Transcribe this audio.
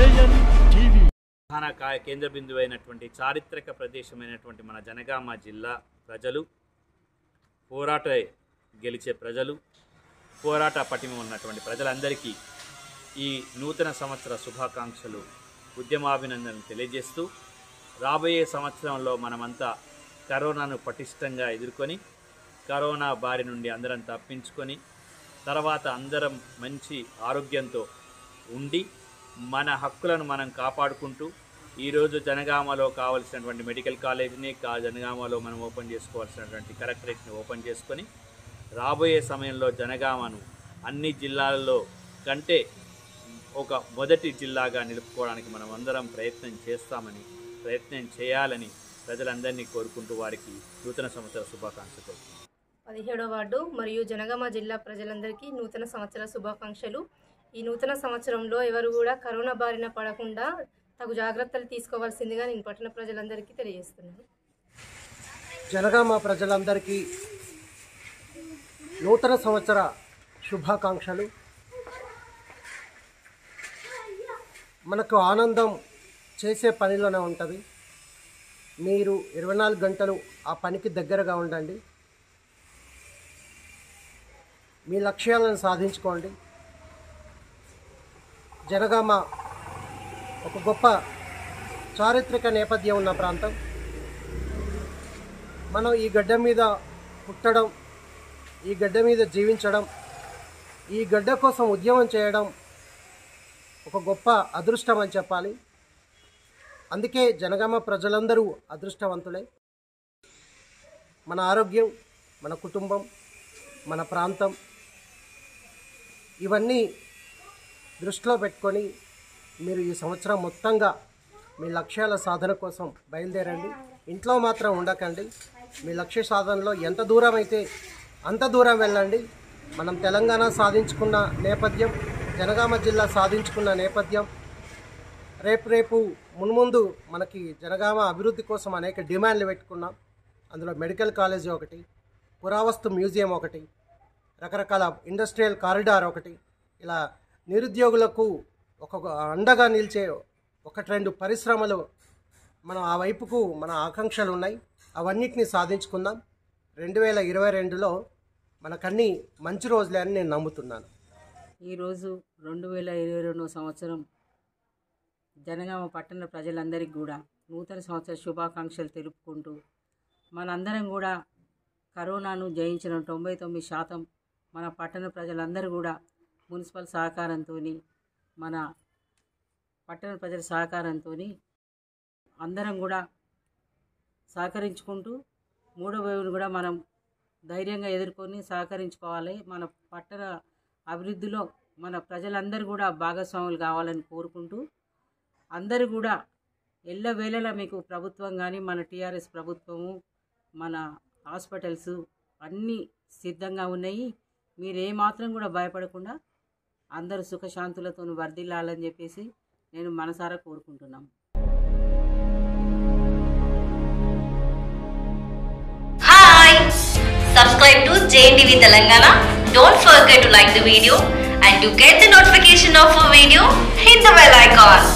JN TV ప్రధాన కా- కేంద్ర బిందువు అయినటువంటి చారిత్రక ప్రదేశమైనటువంటి మన జనగామ జిల్లా ప్రజలు పోరాట గెలిచే ప్రజలు పోరాట పటిమ ఉన్నటువంటి ప్రజలందరికీ ఈ నూతన సంవత్సర శుభాకాంక్షలు ఉద్యమాభినందనలు తెలియజేస్తూ రాబోయే సంవత్సరంలో మనమంతా కరోనాను పటిష్టంగా ఎదుర్కొని కరోనా బారి నుండి అందరం తప్పించుకొని తర్వాత అందరం మంచి ఆరోగ్యంతో ఉండి మన హక్కులను మనం కాపాడుకుంటూ ఈరోజు జనగామలో కావలసినటువంటి మెడికల్ కాలేజీని కా జనగామలో మనం ఓపెన్ చేసుకోవాల్సినటువంటి కలెక్టరేట్ని ఓపెన్ చేసుకొని రాబోయే సమయంలో జనగామను అన్ని జిల్లాలలో కంటే ఒక మొదటి జిల్లాగా నిలుపుకోవడానికి మనం అందరం ప్రయత్నం చేస్తామని ప్రయత్నం చేయాలని ప్రజలందరినీ కోరుకుంటూ వారికి నూతన సంవత్సర శుభాకాంక్షలు పదిహేడో వార్డు మరియు జనగామ జిల్లా ప్రజలందరికీ నూతన సంవత్సర శుభాకాంక్షలు ఈ నూతన సంవత్సరంలో ఎవరు కూడా కరోనా బారిన పడకుండా తగు జాగ్రత్తలు తీసుకోవాల్సిందిగా నేను పట్టణ ప్రజలందరికీ తెలియజేస్తున్నాను జనగామ ప్రజలందరికీ నూతన సంవత్సర శుభాకాంక్షలు మనకు ఆనందం చేసే పనిలోనే ఉంటుంది మీరు ఇరవై నాలుగు గంటలు ఆ పనికి దగ్గరగా ఉండండి మీ లక్ష్యాలను సాధించుకోండి జనగామ ఒక గొప్ప చారిత్రక నేపథ్యం ఉన్న ప్రాంతం మనం ఈ గడ్డ మీద పుట్టడం ఈ గడ్డ మీద జీవించడం ఈ గడ్డ కోసం ఉద్యమం చేయడం ఒక గొప్ప అదృష్టం అని చెప్పాలి అందుకే జనగామ ప్రజలందరూ అదృష్టవంతులే మన ఆరోగ్యం మన కుటుంబం మన ప్రాంతం ఇవన్నీ దృష్టిలో పెట్టుకొని మీరు ఈ సంవత్సరం మొత్తంగా మీ లక్ష్యాల సాధన కోసం బయలుదేరండి ఇంట్లో మాత్రం ఉండకండి మీ లక్ష్య సాధనలో ఎంత దూరం అయితే అంత దూరం వెళ్ళండి మనం తెలంగాణ సాధించుకున్న నేపథ్యం జనగామ జిల్లా సాధించుకున్న నేపథ్యం రేపు రేపు మున్ముందు మనకి జనగామ అభివృద్ధి కోసం అనేక డిమాండ్లు పెట్టుకున్నాం అందులో మెడికల్ కాలేజీ ఒకటి పురావస్తు మ్యూజియం ఒకటి రకరకాల ఇండస్ట్రియల్ కారిడార్ ఒకటి ఇలా నిరుద్యోగులకు ఒక అండగా నిలిచే ఒకటి రెండు పరిశ్రమలు మనం ఆ వైపుకు మన ఆకాంక్షలు ఉన్నాయి అవన్నిటిని సాధించుకుందాం రెండు వేల ఇరవై రెండులో మనకన్నీ మంచి రోజులే అని నేను నమ్ముతున్నాను ఈరోజు రెండు వేల ఇరవై రెండవ సంవత్సరం జనగామ పట్టణ ప్రజలందరికీ కూడా నూతన సంవత్సర శుభాకాంక్షలు తెలుపుకుంటూ మనందరం కూడా కరోనాను జయించిన తొంభై తొమ్మిది శాతం మన పట్టణ ప్రజలందరూ కూడా మున్సిపల్ సహకారంతో మన పట్టణ ప్రజల సహకారంతో అందరం కూడా సహకరించుకుంటూ మూడో వేవును కూడా మనం ధైర్యంగా ఎదుర్కొని సహకరించుకోవాలి మన పట్టణ అభివృద్ధిలో మన ప్రజలందరూ కూడా భాగస్వాములు కావాలని కోరుకుంటూ అందరూ కూడా ఎల్లవేళలా మీకు ప్రభుత్వం కానీ మన టీఆర్ఎస్ ప్రభుత్వము మన హాస్పిటల్స్ అన్నీ సిద్ధంగా ఉన్నాయి మీరు ఏమాత్రం కూడా భయపడకుండా అందరూ సుఖశాంతులతో వర్ధిల్లాలని చెప్పేసి నేను మనసారా కోరుకుంటున్నాను Hi! Subscribe to JNTV Telangana. Don't forget to like the video and to get the notification of a video, hit the bell icon.